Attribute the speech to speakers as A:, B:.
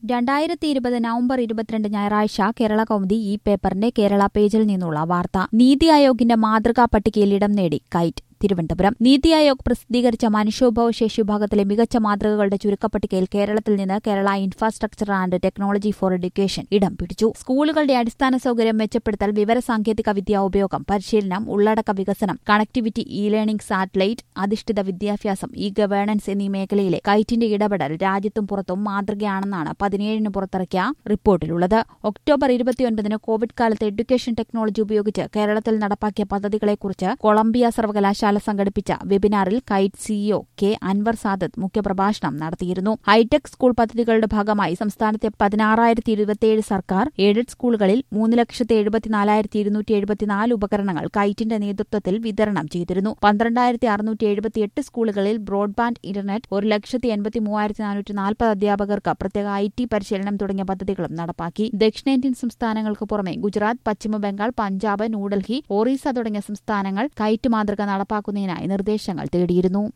A: രണ്ടായിരത്തി ഇരുപത് നവംബർ ഇരുപത്തിരണ്ട് ഞായറാഴ്ച കേരള കൗമുദി ഈ പേപ്പറിന്റെ കേരള പേജിൽ നിന്നുള്ള വാർത്ത നീതി ആയോഗിന്റെ മാതൃകാ പട്ടികയിൽ ഇടം നേടി കൈറ്റ് തിരുവനന്തപുരം നീതി ആയോഗ് പ്രസിദ്ധീകരിച്ച മനുഷ്യോഭവശേഷി വിഭാഗത്തിലെ മികച്ച മാതൃകകളുടെ ചുരുക്കപ്പട്ടികയിൽ കേരളത്തിൽ നിന്ന് Kerala infrastructure and technology for education ഇടം പിടിച്ചു സ്കൂളുകളുടെ അടിസ്ഥാന സൌകര്യം മെച്ചപ്പെടുത്തൽ വിവരസാങ്കേതിക വിദ്യാ ഉപയോഗം പരിശീലനം ഉള്ളടക്ക വികസനം കണക്ടിവിറ്റി ഇ ലേണിംഗ് സാറ്റലൈറ്റ് അധിഷ്ഠിത വിദ്യാഭ്യാസം ഇ ഗവേണൻസ് എന്നീ മേഖലയിലെ കൈറ്റിന്റെ ഇടപെടൽ രാജ്യത്തും പുറത്തും മാതൃകയാണെന്നാണ് പതിനേഴിന് പുറത്തിറക്കിയ റിപ്പോർട്ടിലുള്ളത് ഒക്ടോബർ ഇരുപത്തിയൊൻപതിന് കോവിഡ് കാലത്ത് എഡ്യൂക്കേഷൻ ടെക്നോളജി ഉപയോഗിച്ച് കേരളത്തിൽ നടപ്പാക്കിയ പദ്ധതികളെക്കുറിച്ച് കൊളംബിയ സർവകലാശാല സംഘടിപ്പിച്ച വെബിനാറിൽ കൈറ്റ് സിഇഒ കെ അൻവർ സാദത്ത് മുഖ്യപ്രഭാഷണം നടത്തിയിരുന്നു ഹൈടെക് സ്കൂൾ പദ്ധതികളുടെ ഭാഗമായി സംസ്ഥാനത്തെ പതിനാറായിരത്തി ഇരുപത്തിയേഴ് സർക്കാർ എയ്ഡഡ് സ്കൂളുകളിൽ മൂന്ന് ലക്ഷത്തി എഴുപത്തിനാലായിരത്തി ഇരുന്നൂറ്റി എഴുപത്തിനാല് ഉപകരണങ്ങൾ കൈറ്റിന്റെ നേതൃത്വത്തിൽ വിതരണം ചെയ്തിരുന്നു പന്ത്രണ്ടായിരത്തി അറുന്നൂറ്റി എഴുപത്തിയെട്ട് സ്കൂളുകളിൽ ബ്രോഡ്ബാൻഡ് ഇന്റർനെറ്റ് ഒരു ലക്ഷത്തി എൺപത്തി മൂവായിരത്തി നാനൂറ്റി നാൽപ്പത് അധ്യാപകർക്ക് പ്രത്യേക ഐ ടി പരിശീലനം തുടങ്ങിയ പദ്ധതികളും നടപ്പാക്കി ദക്ഷിണേന്ത്യൻ സംസ്ഥാനങ്ങൾക്ക് പുറമെ ഗുജറാത്ത് പശ്ചിമബംഗാൾ പഞ്ചാബ് ന്യൂഡൽഹി ഒറീസ തുടങ്ങിയ സംസ്ഥാനങ്ങൾ കൈറ്റ് മാതൃക നടപ്പാക്കുന്നതിനായി നിർദ്ദേശങ്ങൾ തേടിയിരുന്നു